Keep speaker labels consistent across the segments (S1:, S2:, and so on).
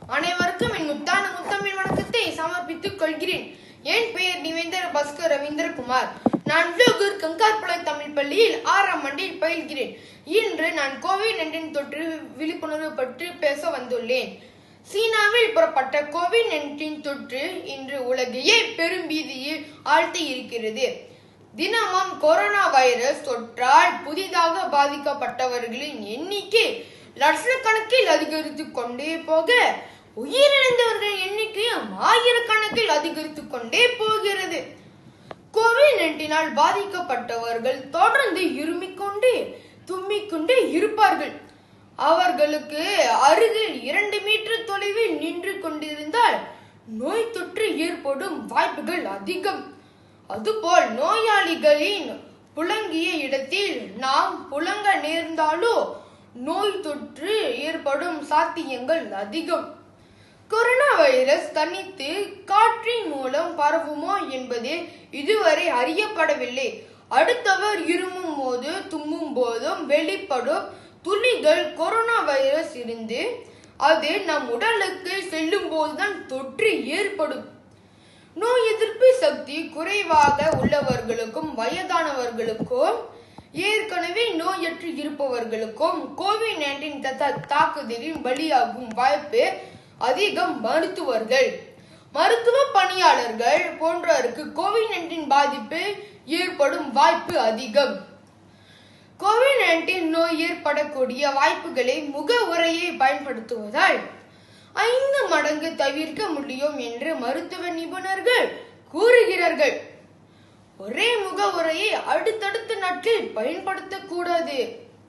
S1: அனைவருக்கும் என் முத்தான முத்தமிழ் வணக்கத்தை சமர்ப்பித்துக் கொள்கிறேன் என் பெயர் நிவேந்தர பாஸ்கர் ரவீந்திரகுமார் நான் விலகூர் கங்கார்பளை தமிழ் பள்ளியில் ஆறாம் ஆண்டில் பயில்கிறேன் இன்று நான் கோவிட் நைன்டீன் தொற்று விழிப்புணர்வு பற்றி பேச வந்துள்ளேன் சீனாவில் புறப்பட்ட கோவிட் நைன்டீன் தொற்று இன்று உலகையே பெரும் பீதியில் ஆழ்த்தி இருக்கிறது தினமும் கொரோனா வைரஸ் தொற்றால் புதிதாக பாதிக்கப்பட்டவர்களின் எண்ணிக்கை லட்சக்கணக்கில் அதிகரித்துக் கொண்டே போக உயிரிழந்தவர்களின் எண்ணிக்கையும் ஆயிரக்கணக்கில் அதிகரித்துக் கொண்டே போகிறது கோவிட் நைன்டீனால் பாதிக்கப்பட்டவர்கள் தொடர்ந்து இருமிக் கொண்டே தும்மிக் கொண்டே இருப்பார்கள் அவர்களுக்கு அருகில் இரண்டு மீட்டர் தொலைவில் நின்று கொண்டிருந்தால் நோய் தொற்று ஏற்படும் வாய்ப்புகள் அதிகம் அதுபோல் நோயாளிகளின் புழங்கிய இடத்தில் நாம் புழங்க நேர்ந்தாலோ நோய் தொற்று ஏற்படும் சாத்தியங்கள் அதிகம் கொரோனா வைரஸ் தனித்து காற்றின் மூலம் பரவுமா என்பது இதுவரை அறியப்படவில்லை அடுத்தவர் இருமும் போது தும்மும் போதும் வெளிப்படும் துளிகள் கொரோனா வைரஸ் இருந்து அது நம் உடலுக்கு செல்லும் போதுதான் தொற்று ஏற்படும் நோய் எதிர்ப்பு சக்தி குறைவாக உள்ளவர்களுக்கும் வயதானவர்களுக்கும் ஏற்கனவே நோயற்று இருப்பவர்களுக்கும் கோவிட் நைன்டீன் தாக்குதலின் பலியாகும் வாய்ப்பு அதிகம் மருத்துவர்கள் மருத்துவ பணியாளர்கள் போன்றோருக்கு கோவிட் நைன்டீன் பாதிப்பு ஏற்படும் வாய்ப்பு அதிகம் கோவிட் நைன்டீன் நோய் ஏற்படக்கூடிய வாய்ப்புகளை முக உரையை பயன்படுத்துவதால் ஐந்து மடங்கு தவிர்க்க முடியும் என்று மருத்துவ நிபுணர்கள் கூறுகிறார்கள் ஒரே முக உரையை அடுத்தடுத்த நாட்களில் பயன்படுத்தக்கூடாது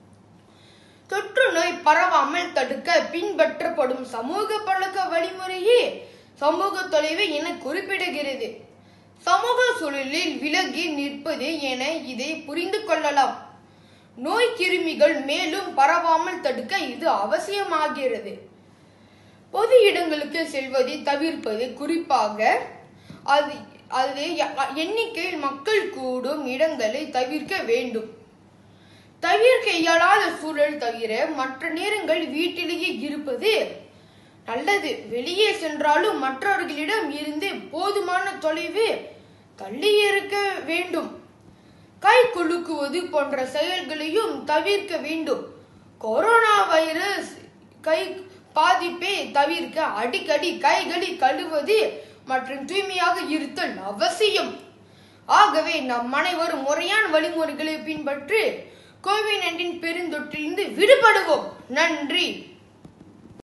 S1: தொற்று நோய் பரவாமல் தடுக்க பின்பற்றப்படும் சமூக பழக்க வழிமுறையே சமூக தொலைவு என குறிப்பிடுகிறது சமூக சூழலில் விலகி நிற்பது என இதை புரிந்து கொள்ளலாம் நோய் கிருமிகள் மேலும் பரவாமல் தடுக்க இது அவசியமாகிறது பொது இடங்களுக்கு செல்வதை தவிர்ப்பது குறிப்பாக அது அது எண்ணிக்கையில் மக்கள் கூடும் இடங்களை தவிர்க்க வேண்டும் தவிர்க்க இயலாத சூழல் தவிர மற்ற நேரங்கள் வீட்டிலேயே இருப்பது நல்லது வெளியே சென்றாலும் மற்றவர்களிடம் இருந்து போதுமான தொலைவு தள்ளி இருக்க வேண்டும் கை குலுக்குவது போன்ற செயல்களையும் தவிர்க்க வேண்டும் கொரோனா வைரஸ் கை பாதிப்பை தவிர்க்க அடிக்கடி கைகளை கழுவது மற்றும் தூய்மையாக இருத்தல் அவசியம் ஆகவே நம் அனைவரும் முறையான வழிமுறைகளை பின்பற்றி கோவிட் நைன்டீன் பெருந்தொற்றிலிருந்து விடுபடுவோம் நன்றி